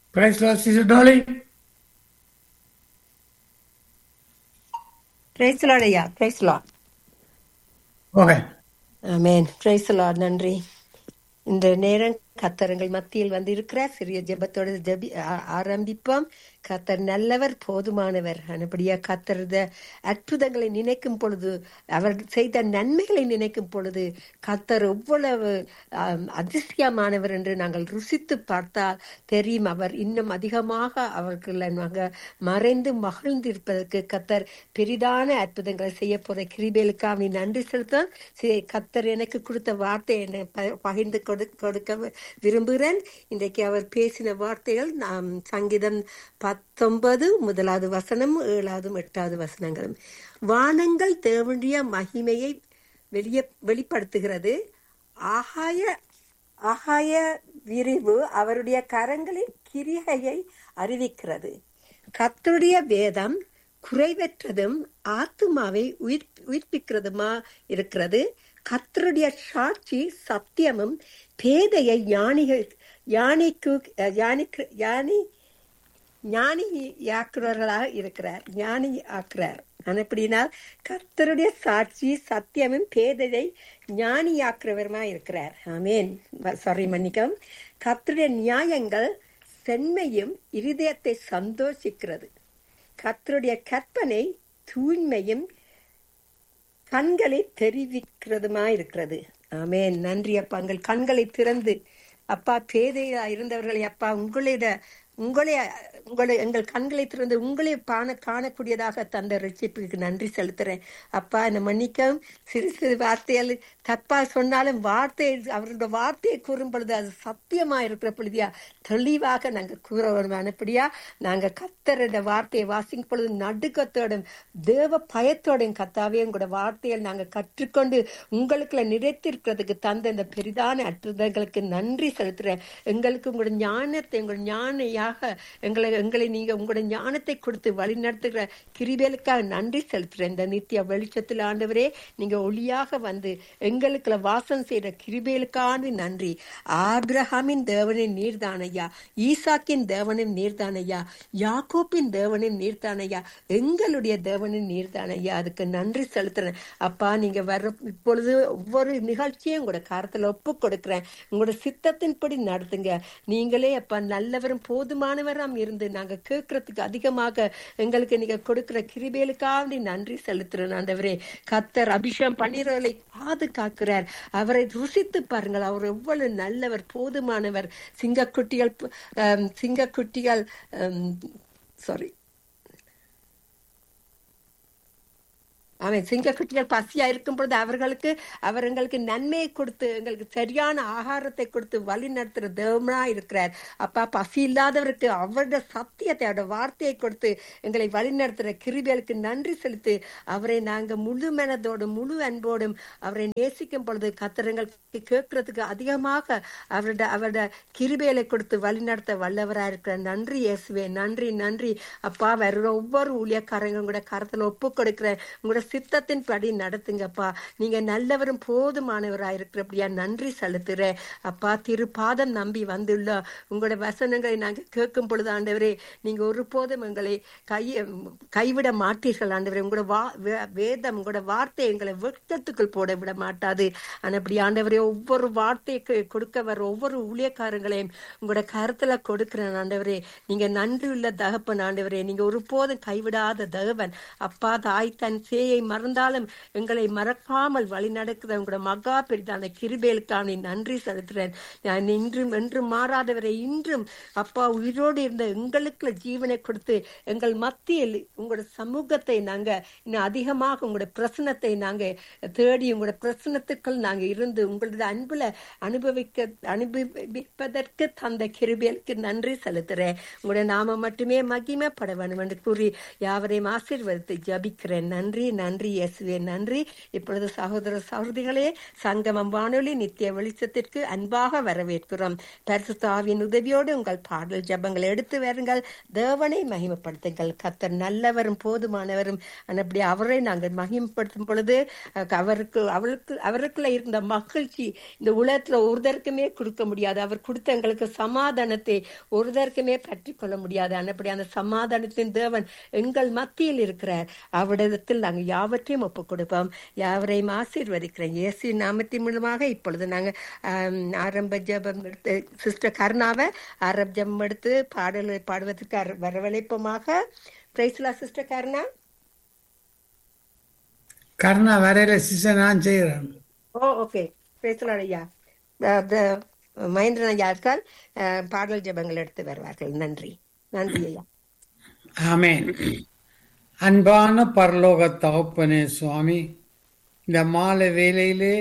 Praise Lord, Sister Dolly. Praise Lord ஐயா praise Lord Go ahead. Amen praise Lord நன்றி இந்த நேரம் கத்தரங்கள் மத்தியில் வந்து இருக்கிற சிறிய ஜெபத்தோட ஜெபி ஆ- ஆரம்பிப்போம் கத்தர் நல்லவர் போதுமானவர் அப்படியா கத்தர் அற்புதங்களை நினைக்கும் பொழுது அவர் செய்த நன்மைகளை நினைக்கும் பொழுது கத்தர் எவ்வளவு ஆம், அதிசயமானவர் என்று நாங்கள் ருசித்து பார்த்தால் தெரியும் அவர் இன்னும் அதிகமாக அவர்களை நாங்கள் மறைந்து மகிழ்ந்திருப்பதற்கு கத்தர் பெரிதான அற்புதங்களை செய்ய போற கிருபேலுக்காக நன்றி செலுத்தோம் சரி, கத்தர் எனக்கு கொடுத்த வார்த்தை என்னை ப- பகிர்ந்து கொடு கொடுக்க விரும்புகிறேன் இன்றைக்கு அவர் பேசின வார்த்தைகள் நாம் சங்கீதம் பத்தொன்பது முதலாவது வசனம் ஏழாவது எட்டாவது வசனங்களும் வானங்கள் தேவனுடைய மகிமையை வெளிய வெளிப்படுத்துகிறது ஆகாய ஆகாய விரிவு அவருடைய கரங்களின் கிரியையை அறிவிக்கிறது கர்த்தருடைய வேதம் குறைவற்றதும் ஆத்துமாவை உயிர் உயிர்ப்பிக்கிறதுமா இருக்கிறது கர்த்தருடைய சாட்சி சத்தியமும் பேதையை ஞானிகள் யானைக்கு யானிக்கு யானி ஞானி ஆக்குறவர்களாக இருக்கிறார் ஞானி ஆக்குறார் ஆனா எப்படின்னா கர்த்தருடைய சாட்சி சத்தியமும் பேதையை ஞானி ஆக்குறவருமா இருக்கிறார் ஆமேன் சாரி மன்னிக்கவும் கர்த்தருடைய நியாயங்கள் செம்மையும் இருதயத்தை சந்தோஷிக்கிறது கர்த்தருடைய கற்பனை தூய்மையும் கண்களை தெரிவிக்கிறதுமா இருக்கிறது ஆமென் நன்றி அப்பா உங்கள் கண்களை திறந்து அப்பா பேதையா இருந்தவர்களை அப்பா உங்களுடைய உங்களை உங்களை எங்கள் கண்களை திறந்து உங்களை பான காணக்கூடியதாக தந்த ரட்சிப்புக்கு நன்றி செலுத்துறேன் அப்பா என்னை மன்னிக்கவும் சிறு சிறு வார்த்தைகள் தப்பா சொன்னாலும் வார்த்தை அவருடைய வார்த்தையை கூறும் பொழுது அது சத்தியமா இருக்கிற பொழுதியா தெளிவாக நாங்கள் கூற வரும் அனுப்படியா நாங்கள் கத்தருடைய வார்த்தையை வாசிக்கும் பொழுது நடுக்கத்தோடும் தேவ பயத்தோடும் கத்தாவே உங்களோட வார்த்தையை நாங்கள் கற்றுக்கொண்டு உங்களுக்குள்ள நிறைத்திருக்கிறதுக்கு தந்த இந்த பெரிதான அற்புதங்களுக்கு நன்றி செலுத்துறேன் எங்களுக்கு உங்களோட ஞானத்தை உங்களோட ஞானையாக எங்களை எங்களை நீங்க உங்களோட ஞானத்தை கொடுத்து வழி நடத்துகிற கிருபேலுக்காக நன்றி செலுத்துறேன் இந்த நித்திய வெளிச்சத்தில் ஆண்டவரே நீங்க ஒளியாக வந்து எங்களுக்குள்ள வாசம் செய்யற கிருபேலுக்கான நன்றி ஆபிரஹாமின் தேவனின் நீர்தானையா ஈசாக்கின் தேவனின் நீர்தானையா யாக்கோப்பின் தேவனின் நீர்தானையா எங்களுடைய தேவனின் நீர்தானையா அதுக்கு நன்றி செலுத்துறேன் அப்பா நீங்க வர்ற இப்பொழுது ஒவ்வொரு நிகழ்ச்சியும் உங்களோட காரத்துல ஒப்பு கொடுக்கிறேன் உங்களோட சித்தத்தின்படி நடத்துங்க நீங்களே அப்பா நல்லவரும் போதுமானவராம் இருந்து நாங்க கேட்கறதுக்கு அதிகமாக எங்களுக்கு நீங்க கொடுக்கிற கிருபேலுக்காக நன்றி செலுத்துறேன் ஆண்டவரே கத்தர் அபிஷேகம் பண்ணிறவர்களை பாதுகாக்கிறார் அவரை ருசித்து பாருங்கள் அவர் எவ்வளவு நல்லவர் போதுமானவர் சிங்கக்குட்டிகள் ஆம், சிங்கக்குட்டிகள் சாரி அவன் சிங்கக்குட்டிகள் பசியா இருக்கும் பொழுது அவர்களுக்கு அவர் எங்களுக்கு நன்மையை கொடுத்து எங்களுக்கு சரியான ஆகாரத்தை கொடுத்து வழி நடத்துற தேவனா இருக்கிறார் அப்பா பசி இல்லாதவருக்கு அவருடைய சத்தியத்தை அவருடைய வார்த்தையை கொடுத்து எங்களை வழி நடத்துற கிருபியலுக்கு நன்றி செலுத்தி அவரை நாங்க முழு மனதோடும் முழு அன்போடும் அவரை நேசிக்கும் பொழுது கத்திரங்களுக்கு கேட்கறதுக்கு அதிகமாக அவருடைய அவருடைய கிருபைகளை கொடுத்து வழி நடத்த வல்லவரா இருக்கிற நன்றி இயேசுவே நன்றி நன்றி அப்பா வருகிற ஒவ்வொரு ஊழியக்காரங்க கூட கரத்துல ஒப்பு கொடுக்கிறேன் உங்களோட சித்தத்தின் படி நடத்துங்கப்பா நீங்க நல்லவரும் போதுமானவரா இருக்கிறபடியா நன்றி செலுத்துறேன் அப்பா திருப்பாதம் நம்பி வந்துள்ள உங்களோட வசனங்களை நாங்க கேட்கும் பொழுது ஆண்டவரே நீங்க ஒருபோதும் எங்களை கை கைவிட மாட்டீர்கள் ஆண்டவரே உங்களோட வா வே- வேதம் உங்களோட வார்த்தை எங்களை வெட்டத்துக்குள் போட விட மாட்டாது ஆனா அப்படி ஆண்டவரே ஒவ்வொரு வார்த்தைக்கு கொடுக்க வர ஒவ்வொரு ஊழியக்காரங்களையும் உங்களோட கருத்துல கொடுக்கிறேன் ஆண்டவரே நீங்க நன்றி உள்ள தகப்பன் ஆண்டவரே நீங்க ஒருபோதும் கைவிடாத தகவன் அப்பா தாய் தன் சேயை மறந்தாலும் எங்களை மறக்காமல் வழி நடக்கிற உங்களோட மகா பெரிதான கிருபேலுக்கான நன்றி செலுத்துறேன் நான் இன்றும் என்றும் மாறாதவரை இன்றும் அப்பா உயிரோடு இருந்த எங்களுக்குள்ள ஜீவனை கொடுத்து எங்கள் மத்தியில் உங்களோட சமூகத்தை நாங்க இன்னும் அதிகமாக உங்களோட பிரசனத்தை நாங்க தேடி உங்களோட பிரசனத்துக்குள் நாங்க இருந்து உங்களோட அன்புல அனுபவிக்க அனுபவிப்பதற்கு தந்த கிருபேலுக்கு நன்றி செலுத்துறேன் உங்களோட நாம மட்டுமே மகிமைப்பட வேண்டும் என்று கூறி யாவரையும் ஆசீர்வதித்து ஜபிக்கிறேன் நன்றி நன்றி நன்றி இயேசுவே நன்றி இப்பொழுது சகோதர சகோதரிகளே சங்கமம் வானொலி நித்திய வெளிச்சத்திற்கு அன்பாக வரவேற்கிறோம் பரிசுத்தாவின் உதவியோடு உங்கள் பாடல் ஜபங்களை எடுத்து வருங்கள் தேவனை மகிமைப்படுத்துங்கள் கத்தர் நல்லவரும் போதுமானவரும் அப்படி அவரை நாங்கள் மகிமைப்படுத்தும் பொழுது அஹ், அவருக்கு அவருக்கு அவருக்குள்ள இருந்த மகிழ்ச்சி இந்த உலகத்துல ஒருதற்குமே கொடுக்க முடியாது அவர் கொடுத்த எங்களுக்கு சமாதானத்தை ஒருதற்குமே பற்றி கொள்ள முடியாது அப்படி அந்த சமாதானத்தின் தேவன் எங்கள் மத்தியில் இருக்கிறார் அவரிடத்தில் நாங்கள் யாவற்றையும் ஒப்புக் கொடுப்போம் யாவரையும் ஆசீர்வதிக்கிறோம் இயேசு நாமத்தின் மூலமாக இப்பொழுது நாங்கள் ஆம், ஆரம்ப ஜெபம் எடுத்து சிஸ்டர் கருணாவை ஆரம்ப ஜெபம் எடுத்து பாடல் பாடுவதற்கு அர- வரவழைப்போமாக பிரைஸ்லா சிஸ்டர் கருணா கருணா வரையில சிச நான் செய்கிறேன் ஓ ஓகே பேசலாம் ஐயா அஹ் the- மகேந்திரன் ஐயா இருக்கார் அஹ் பாடல் ஜெபங்கள் எடுத்து வருவார்கள் நன்றி நன்றி ஐயா ஆமென் அன்பான பரலோக தகப்பனே சுவாமி இந்த மாலை வேளையிலே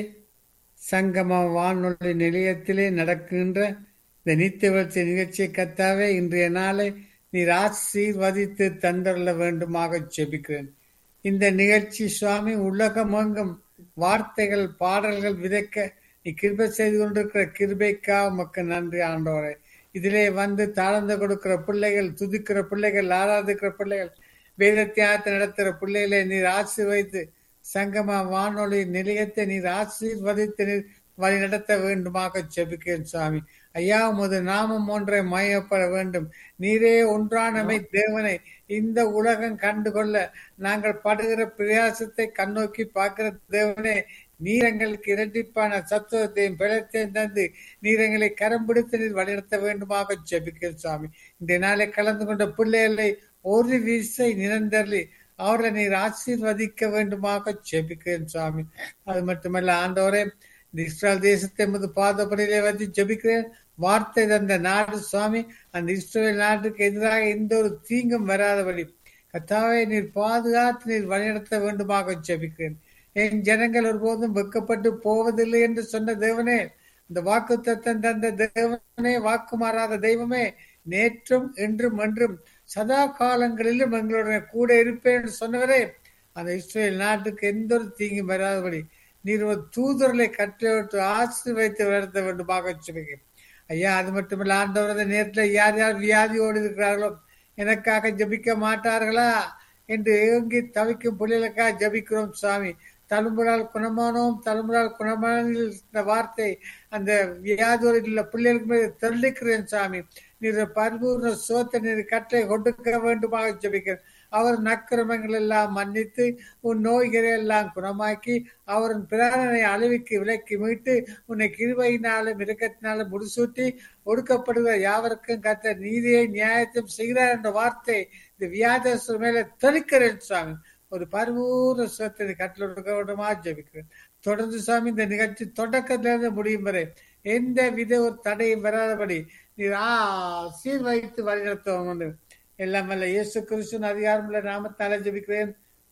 சங்கம வானொலி நிலையத்திலே நடக்கின்ற இந்த நித்திய வளர்ச்சி நிகழ்ச்சியை கத்தாவே இன்றைய நாளை நீர் ஆசீர்வதித்து தந்தரல வேண்டுமாக ஜெபிக்கிறேன் இந்த நிகழ்ச்சி சுவாமி உலகமெங்கும் வார்த்தைகள் பாடல்கள் விதைக்க நீ கிருபை செய்து கொண்டிருக்கிற கிருபைக்கா உமக்கு நன்றி ஆண்டவரே இதிலே வந்து தாழ்ந்து கொடுக்கிற பிள்ளைகள் துதிக்கிற பிள்ளைகள் ஆராதிக்கிற பிள்ளைகள் வேத தியாகத்தை நடத்துகிற பிள்ளைகளை நீர் ஆசீர்வதித்து சங்கம வானொலி நிலையத்தை நீர் ஆசீர்வதித்து நீர் வழி நடத்த வேண்டுமாக ஜெபிக்கிறேன் சுவாமி ஐயா உமது நாமம் ஒன்றை மயப்பட வேண்டும் நீரே ஒன்றானமை தேவனை இந்த உலகம் கண்டுகொள்ள நாங்கள் படுகிற பிரயாசத்தை கண்ணோக்கி பார்க்கிற தேவனே நீர் எங்களுக்கு இரட்டிப்பான சத்துவத்தையும் பிளத்தையும் தந்து நீர் எங்களை கரம் பிடித்து நீர் வழிநடத்த வேண்டுமாக ஜெபிக்கிறேன் சுவாமி இந்த நாளை கலந்து கொண்ட பிள்ளைகளை ஒரு விசை நிரந்தரலி அவரை நீர் ஆசீர்வதிக்க வேண்டுமாக ஜெபிக்கிறேன் சுவாமி அது மட்டுமல்ல ஆண்டவரே இந்த இஸ்ரேல் தேசத்தை முது பாதப்படியிலே வந்து ஜெபிக்கிறேன் வார்த்தை தந்த நாடு சுவாமி அந்த இஸ்ரேல் நாட்டுக்கு எதிராக எந்த ஒரு தீங்கும் வராதபடி கத்தாவை நீர் பாதுகாத்து நீர் வழிநடத்த வேண்டுமாக ஜெபிக்கிறேன் என் ஜனங்கள் ஒருபோதும் வெக்கப்பட்டு போவதில்லை என்று சொன்ன தேவனே இந்த வாக்கு தத்தம் தந்த தேவனே வாக்கு மாறாத தெய்வமே நேற்றும் என்றும் என்றும் சதா காலங்களிலும் எங்களுடைய கூட இருப்பேன் என்று சொன்னவரே அந்த இஸ்ரேல் நாட்டுக்கு எந்த ஒரு தீங்கும் வராதபடி நீர் ஒரு தூதர்களை கட்டவிட்டு ஆசீர்வதித்து வளர்த்த வேண்டுமாக சொல்லுகிறேன் ஐயா அது மட்டுமல்ல ஆண்டவரது நேரத்தில் யார் யார் வியாதியோடு இருக்கிறார்களோ எனக்காக ஜபிக்க மாட்டார்களா என்று ஏங்கி தவிக்கும் பிள்ளைகளுக்காக ஜபிக்கிறோம் சுவாமி தழும்புறால் குணமானோம் தழும்புறால் குணமான இந்த வார்த்தை அந்த வியாதியோடு உள்ள பிள்ளைகளுக்கு மேல் தெளிக்கிறேன் சாமி நீர் பரிபூர்ண சோத்தை நீர் கட்டை கொடுக்க வேண்டுமாக ஜபிக்கிறேன் அவர் நக்கிரமங்கள் எல்லாம் மன்னித்து உன் நோய்களை எல்லாம் குணமாக்கி அவரின் பிராணனை அளவிற்கு விலக்கி மீட்டு உன்னை கிருபையினாலும் இரக்கத்தினாலும் முடிசூட்டி ஒடுக்கப்படுகிற யாவருக்கும் கத்த நீதியை நியாயத்தையும் செய்கிறார் என்ற வார்த்தை இந்த வியாதஸ்வர் மேல தெளிக்கிறேன் சுவாமி ஒரு பரிபூர்ண சுகத்தை கட்டில் கொடுக்க வேண்டுமா ஜபிக்கிறேன் தொடர்ந்து சுவாமி இந்த நிகழ்ச்சி தொடக்கத்திலிருந்து முடியும் வரை எந்த வித ஒரு தடையும் வராதபடி நீர் ஆசீர்வதித்து வழிநடத்துவோம் எல்லாம் வல்ல இயேசு கிறிஸ்துவின் அதிகாரமுள்ள நாமத்தால ஜெபிக்கிறேன்